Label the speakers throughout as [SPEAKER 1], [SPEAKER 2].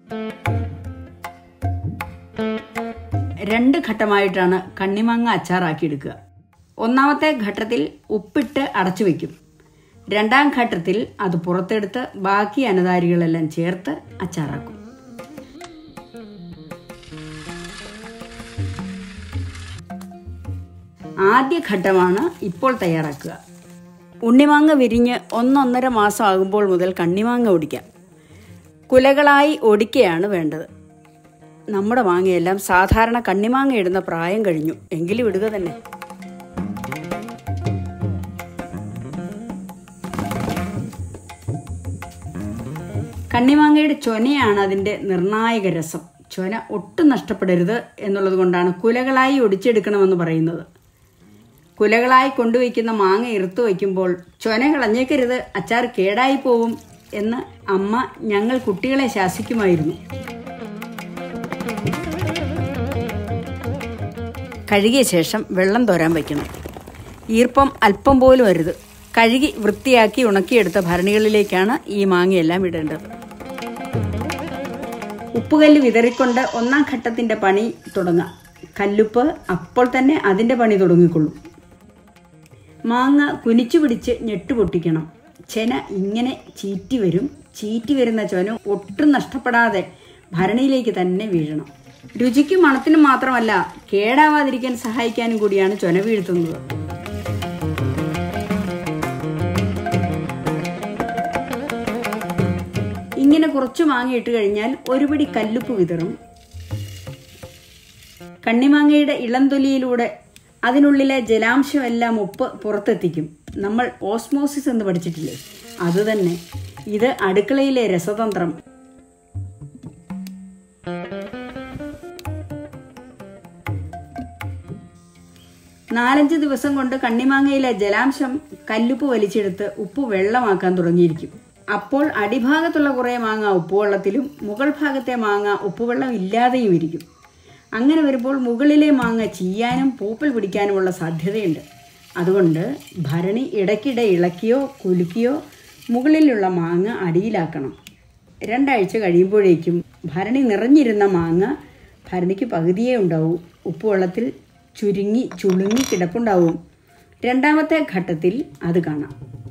[SPEAKER 1] രണ്ട് ഘട്ടമായിട്ടാണ് കണ്ണിമാങ്ങ അച്ചാറാക്കിയെടുക്കുക ഒന്നാമത്തെ ഘട്ടത്തിൽ ഉപ്പിട്ട് അടച്ചു വയ്ക്കും രണ്ടാം ഘട്ടത്തിൽ അത് പുറത്തെടുത്ത് ബാക്കി അനതാരികളെല്ലാം ചേർത്ത് അച്ചാറാക്കും ആദ്യ ഘട്ടമാണ് ഇപ്പോൾ തയ്യാറാക്കുക ഉണ്ണിമാങ്ങ വിരിഞ്ഞ് ഒന്നൊന്നര മാസം ആകുമ്പോൾ മുതൽ കണ്ണിമാങ്ങ ഒടിക്കാം കുലകളായി ഒടിക്കയാണ് വേണ്ടത് നമ്മുടെ മാങ്ങയെല്ലാം സാധാരണ കണ്ണിമാങ്ങ ഇടുന്ന പ്രായം കഴിഞ്ഞു എങ്കിലും ഇടുക തന്നെ കണ്ണിമാങ്ങയുടെ ചൊനയാണ് അതിൻ്റെ നിർണായക രസം ചൊന ഒട്ടും നഷ്ടപ്പെടരുത് എന്നുള്ളത് കൊണ്ടാണ് കുലകളായി ഒടിച്ചെടുക്കണമെന്ന് പറയുന്നത് കുലകളായി കൊണ്ടുവയ്ക്കുന്ന മാങ്ങ ഇറുത്തു വയ്ക്കുമ്പോൾ ചൊന കളഞ്ഞേക്കരുത് അച്ചാർ കേടായി പോവും എന്ന് അമ്മ ഞങ്ങൾ കുട്ടികളെ ശാസിക്കുമായിരുന്നു കഴുകിയ ശേഷം വെള്ളം തോരാൻ വയ്ക്കണം ഈർപ്പം അല്പം പോലും അരുത് കഴുകി വൃത്തിയാക്കി ഉണക്കിയെടുത്ത ഭരണികളിലേക്കാണ് ഈ മാങ്ങയെല്ലാം ഇടേണ്ടത് ഉപ്പുകല്ല് വിതറിക്കൊണ്ട് ഒന്നാം ഘട്ടത്തിന്റെ പണി തുടങ്ങാം കല്ലുപ്പ് അപ്പോൾ തന്നെ അതിന്റെ പണി തുടങ്ങിക്കൊള്ളും മാങ്ങ കുനിച്ചു പിടിച്ച് ഞെട്ടുപൊട്ടിക്കണം ചെന ഇങ്ങനെ ചീറ്റി വരും ചീറ്റി വരുന്ന ചൊന ഒട്ടും നഷ്ടപ്പെടാതെ ഭരണിയിലേക്ക് തന്നെ വീഴണം രുചിക്കും മണത്തിനും മാത്രമല്ല കേടാവാതിരിക്കാൻ സഹായിക്കാനും കൂടിയാണ് ചൊന വീഴ്ത്തുന്നത് ഇങ്ങനെ കുറച്ച് മാങ്ങയിട്ട് കഴിഞ്ഞാൽ ഒരു പിടി കല്ലുപ്പ് വിതറും കണ്ണിമാങ്ങയുടെ ഇളംതൊലിയിലൂടെ അതിനുള്ളിലെ ജലാംശമെല്ലാം ഉപ്പ് പുറത്തെത്തിക്കും നമ്മൾ ഓസ്മോസിസ് എന്ന് പഠിച്ചിട്ടില്ലേ അതുതന്നെ ഇത് അടുക്കളയിലെ രസതന്ത്രം നാലഞ്ച് ദിവസം കൊണ്ട് കണ്ണിമാങ്ങയിലെ ജലാംശം കല്ലുപ്പ് വലിച്ചെടുത്ത് ഉപ്പ് വെള്ളമാക്കാൻ തുടങ്ങിയിരിക്കും അപ്പോൾ അടിഭാഗത്തുള്ള കുറേ മാങ്ങ ഉപ്പുവെള്ളത്തിലും മുകൾ ഭാഗത്തെ മാങ്ങ ഉപ്പുവെള്ളം ഇല്ലാതെയും ഇരിക്കും അങ്ങനെ വരുമ്പോൾ മുകളിലെ മാങ്ങ ചീയാനും പൂപ്പൽ പിടിക്കാനുമുള്ള സാധ്യതയുണ്ട് അതുകൊണ്ട് ഭരണി ഇടയ്ക്കിടെ ഇളക്കിയോ കുലുക്കിയോ മുകളിലുള്ള മാങ്ങ അടിയിലാക്കണം രണ്ടാഴ്ച കഴിയുമ്പോഴേക്കും ഭരണി നിറഞ്ഞിരുന്ന മാങ്ങ ഭരണിക്ക് പകുതിയേ ഉണ്ടാവൂ ഉപ്പുവെള്ളത്തിൽ ചുരുങ്ങി ചുളുങ്ങി കിടപ്പുണ്ടാവും രണ്ടാമത്തെ ഘട്ടത്തിൽ അത് കാണാം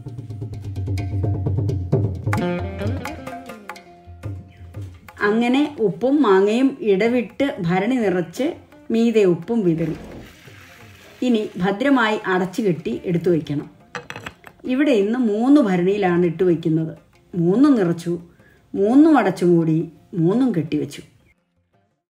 [SPEAKER 1] അങ്ങനെ ഉപ്പും മാങ്ങയും ഇടവിട്ട് ഭരണി നിറച്ച് മീതെ ഉപ്പും വിതറി ഇനി ഭദ്രമായി അടച്ചു കെട്ടി എടുത്തു വയ്ക്കണം ഇവിടെ ഇന്ന് മൂന്ന് ഭരണിയിലാണ് ഇട്ട് വയ്ക്കുന്നത് മൂന്നും നിറച്ചു മൂന്നും അടച്ചു മൂടി മൂന്നും കെട്ടിവെച്ചു